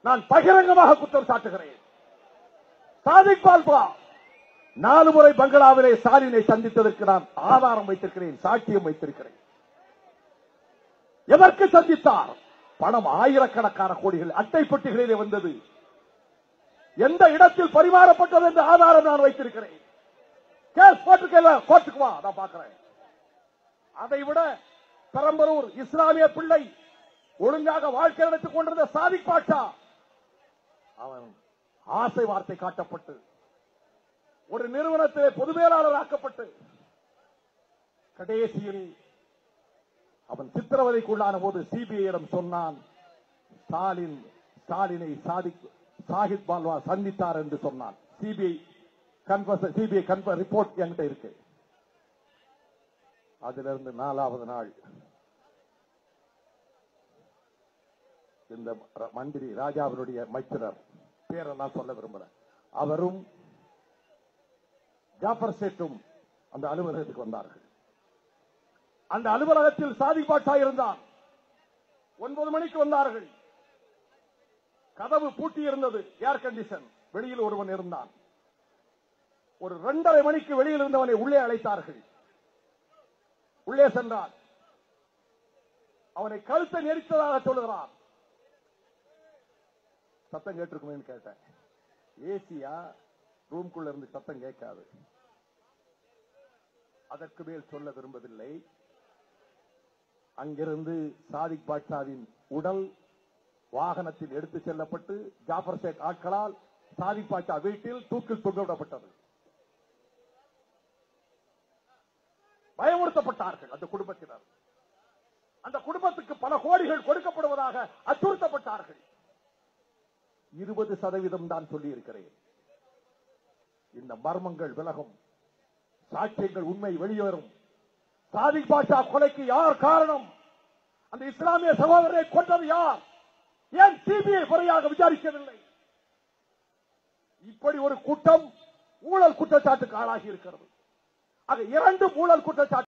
நான் பகிரங்கமாக குற்றம் சாட்டுகிறேன் சாதிக் பால்பா நாலு முறை பங்களாவிலே ஸ்டாலினை சந்தித்ததற்கு நான் ஆதாரம் வைத்திருக்கிறேன் சாட்சியம் வைத்திருக்கிறேன் எதற்கு சந்தித்தார் பணம் ஆயிரக்கணக்கான கோடிகள் அட்டை பெட்டிகளிலே வந்தது எந்த இடத்தில் பரிமாறப்பட்டது என்ற ஆதாரம் நான் வைத்திருக்கிறேன் கேஸ் போட்டுக்கல கோர்ட்டுக்கு வா நான் பார்க்கிறேன் அதை விட பெரம்பலூர் இஸ்லாமிய பிள்ளை ஒழுங்காக வாழ்க்கை நடத்திக் கொண்டிருந்த சாதிக் பாட்சா அவன் ஆசை வார்த்தை காட்டப்பட்டு ஒரு நிறுவனத்திலே பொது மேலாளர் ஆக்கப்பட்டு கடைசியில் அவன் சித்திரவதைக்குள்ளான போது சிபிஐயிடம் சொன்னான் ஸ்டாலின் ஸ்டாலினை சாதிக் சாஹித் பால்வா சந்தித்தார் என்று சொன்னான் சிபிஐ கன்ஃபர்ஸ் சிபிஐ கன்ஃபர் ரிப்போர்ட் என்கிட்ட இருக்கு அதிலிருந்து நாலாவது நாள் இந்த ர- மந்திரி ராஜாவினுடைய மைத்திரர் பேரெல்லாம் சொல்ல விரும்பல அவரும் ஜாஃபர் சேட்டும் அந்த அலுவலகத்துக்கு வந்தார்கள் அந்த அலுவலகத்தில் சாதி பாட்சா இருந்தான் ஒன்பது மணிக்கு வந்தார்கள் கதவு பூட்டி இருந்தது ஏர் கண்டிஷன் வெளியில் ஒருவன் இருந்தான் ஒரு இரண்டரை மணிக்கு வெளியில் இருந்தவனை உள்ளே அழைத்தார்கள் உள்ளே சென்றான் அவனை கழுத்தை நெரித்ததாக சொல்லுகிறான் சத்தம் கேட்டிருக்குமேன்னு கேட்டேன் ஏசியா ரூம்குள்ள இருந்து சத்தம் கேட்காது அதற்கு மேல் சொல்ல விரும்பவில்லை அங்கிருந்து சாதிக் பாட்சாவின் உடல் வாகனத்தில் எடுத்து செல்லப்பட்டு ஜாஃபர் ஷேக் ஆட்களால் சாதிக் பாட்சா வீட்டில் தூக்கில் தொங்கவிடப்பட்டது பயமுறுத்தப்பட்டார்கள் அந்த குடும்பத்தினர் அந்த குடும்பத்துக்கு பல கோடிகள் கொடுக்கப்படுவதாக அச்சுறுத்தப்பட்டார்கள் இருபது சதவீதம் தான் சொல்லி இருக்கிறேன் இந்த மர்மங்கள் விலகும் சாட்சியங்கள் உண்மை வெளியேறும் சாதிக் பாஷா கொலைக்கு யார் காரணம் அந்த இஸ்லாமிய சகோதரரை கொண்டது யார் ஏன் சிபிஐ முறையாக விசாரிக்கவில்லை இப்படி ஒரு கூட்டம் ஊழல் குற்றச்சாட்டுக்கு ஆளாகி இருக்கிறது ஆக இரண்டு ஊழல் குற்றச்சாட்டு